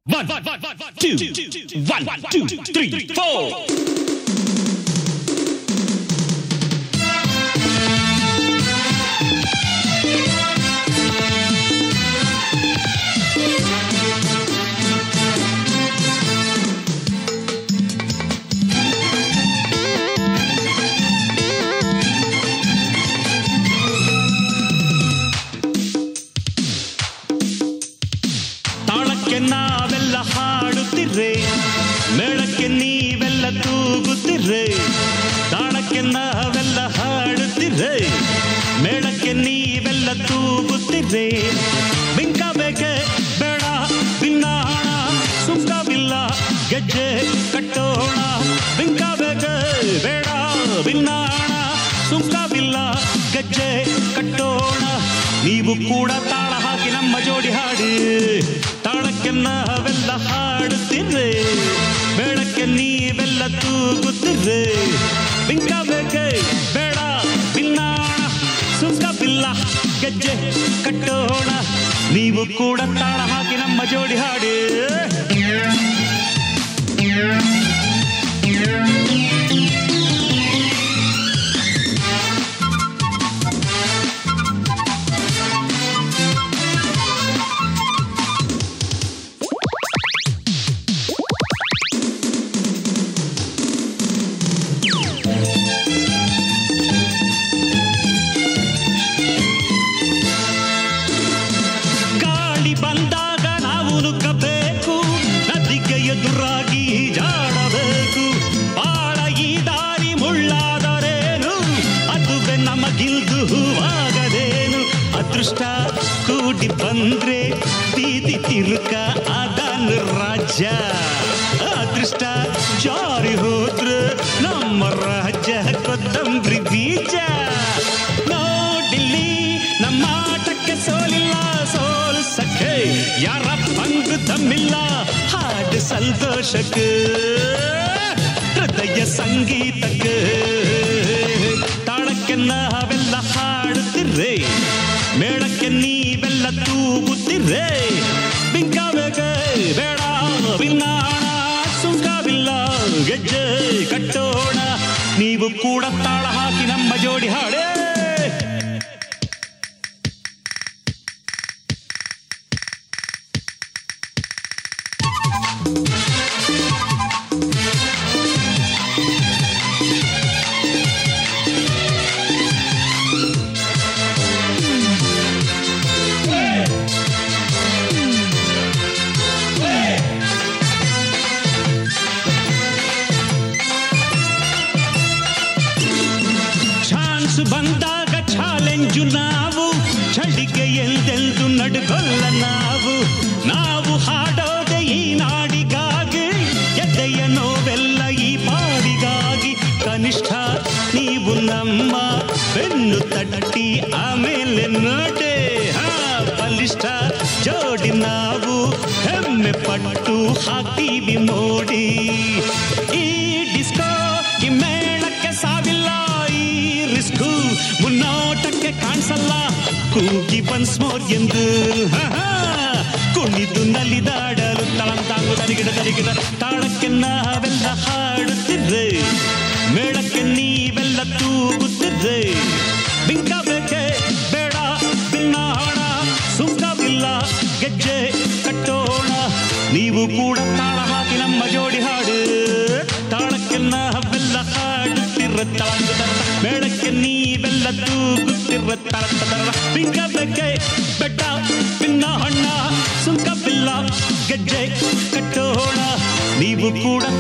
One, two, one, two, three, four. ತಾಳಕ್ಕೆ ನಾವೆಲ್ಲ ಹಾಡುತ್ತಿರ್ರೆ ಮೇಳಕ್ಕೆ ನೀವೆಲ್ಲ ತೂಗುತ್ತಿರ್ರೆ ತಾಳಕ್ಕೆ ನಾವೆಲ್ಲ ಹಾಡುತ್ತಿರ್ರೆ ಮೇಳಕ್ಕೆ ನೀವೆಲ್ಲ ತೂಗುತ್ತಿರ್ರೆ ಬಿಂಕ ಬೇಕೆ ಬೇಡ ಭಿನ್ನಾಣ ಸುಂಕವಿಲ್ಲ ಗೆಜ್ಜೆ ಕಟ್ಟೋಣ ಬಿಂಕ ಬೇಕೆ ಬೇಡ ಭಿನ್ನಾಣ ಸುಂಕವಿಲ್ಲ ಗೆಜ್ಜೆ ಕಟ್ಟೋಣ ನೀವು ಕೂಡ ತಾಳ ಹಾಕಿ ನಮ್ಮ ಜೋಡಿ ಹಾಡಿ ತಾಳಕ್ಕೆ ನಾವೆಲ್ಲ ಹಾಡುತ್ತಿರ್ರೆ ಬೇಡಕ್ಕೆ ನೀವೆಲ್ಲ ತೂಗುತ್ತಿರ್ರೆ ಬಿಂಕ ಬೇಕೆ ಬೇಡ ಭಿನ್ನಾಣ ಸುಂಕ ಬಿಲ್ಲ ಗೆಜ್ಜೆ ಕಟ್ಟೋಣ ನೀವು ಕೂಡ ತಾಳ ಹಾಕಿ ನಮ್ಮ ಜೋಡಿ ಹಾಡಿ ಗಾಳಿ ಬಂದಾಗ ನಾವು ನುಗ್ಗಬೇಕು ನದಿಗೆ ಎದುರಾಗಿ ಜಾಡಬೇಕು ಬಾಳ ಈ ದಾರಿ ಮುಳ್ಳಾದರೇನು ಅದುವೆ ನಮಗಿಲ್ದು ಹೂವಾಗದೇನು ಅದೃಷ್ಟ ಕೂಡಿ ಬಂದ್ರೆ ಬೀದಿ ತಿರುಕ ಅದನ್ನು ರಾಜ್ಯ ಅದೃಷ್ಟ ಜಾರಿ ಹೋದ್ರೆ ನಮ್ಮ ರಾಜ್ಯ ಕೊತ್ತಂಬರಿ ಬೀಜ ನೋಡಿಲ್ಲಿ ನಮ್ಮ ಆಟಕ್ಕೆ ಸೋಲಿಲ್ಲ ಸೋಲ್ಸಕ್ಕೆ ಯಾರ ಪಂಗು ತಮ್ಮಿಲ್ಲ ಹಾಡು ಸಂತೋಷಕ್ಕೆ ಹೃದಯ ಸಂಗೀತಕ್ಕೆ ತಾಳಕ್ಕೆ ನಾವೆಲ್ಲ ಹಾಡುತ್ತಿರ್ರೆ ಮೇಳಕ್ಕೆ ನೀವೆಲ್ಲ ತೂಗುತ್ತಿರ್ರೆ ಬಿಂಕ ಬೇಕೆ ಬೇಡ ಭಿನ್ನಾಣ ಸುಂಕವಿಲ್ಲ ಗೆಜ್ಜೆ ಕಟ್ಟೋಣ ನೀವು ಕೂಡ ತಾಳ ಹಾಕಿ ನಮ್ಮ ಜೋಡಿ ಹಾಡೇ ಚಾನ್ಸ್ ಬಂದಾಗ ಚಾಲೆಂಜು ನಾವು ಚಳಿಗೆ ಎಂದೆಂದು ನಡುಗೊಲ್ಲ ನಾವು ನಾವು ಹಾಡೋದೆ ಈ ನಾಡಿಗಾಗಿ ಎದೆಯ ನೋವೆಲ್ಲ ಈ ಪಾಡಿಗಾಗಿ ಕನಿಷ್ಠ ನೀವು ನಮ್ಮ ಬೆನ್ನು ತಟ್ಟಿ ಆಮೇಲೆ ನೋಡೆ ಹಾ ಬಲಿಷ್ಠ ಜೋಡಿ ನಾವು ಹೆಮ್ಮೆ ಪಟ್ಟು ಹಾಕ್ತೀವಿ ಮೋಡಿ ಈ ಡಿಸ್ಕೋ ಈ ಮೇಳಕ್ಕೆ ಸಾವಿಲ್ಲ ಈ ರಿಸ್ಕು ಮುನ್ನೋಟಕ್ಕೆ ಕಾಣಿಸಲ್ಲ ಕೂಗಿ ಬನ್ಸ್ ಮೋರ್ ಎಂದು ಹಾ, ಹಾ. ಕುಣಿದು ನಲಿದಾಡಲು ತಳಂತಾಂಗು ತರಿಗಿಡ ತರಿಗಿಡ ತಾಳಕ್ಕೆ ನಾವೆಲ್ಲ ಹಾಡುತ್ತಿರ್ರೆ ಮೇಳಕ್ಕೆ ನೀವೆಲ್ಲ ತೂಗುತ್ತಿರ್ರೆ ಬಿಂಕ ಬೇಕೆ ಬೇಡ ಭಿನ್ನಾಣ ಸುಂಕವಿಲ್ಲ ಗೆಜ್ಜೆ ಕಟ್ಟೋಣ ನೀವು ಕೂಡ ತಾಳ ಹಾಕಿ ನಮ್ಮ ಜೋಡಿ ಹಾಡು ತಾಳಕ್ಕೆ ನಾವೆಲ್ಲ ಹಾಡುತ್ತಿರ್ರ ತಳಂಗ ತರಳ ಮೇಳಕ್ಕೆ ನೀವೆಲ್ಲ ತೂಗುತ್ತಿರ್ರ ತಳಂಗ ತರಳ ಬಿಂಕ ಬೇಕೆ ಬೆಟ್ಟ ಭಿನ್ನ ಹಣ್ಣ ಸುಂಕವಿಲ್ಲ ಗೆಜ್ಜೆ ಕಟ್ಟೋಣ ನೀವು ಕೂಡ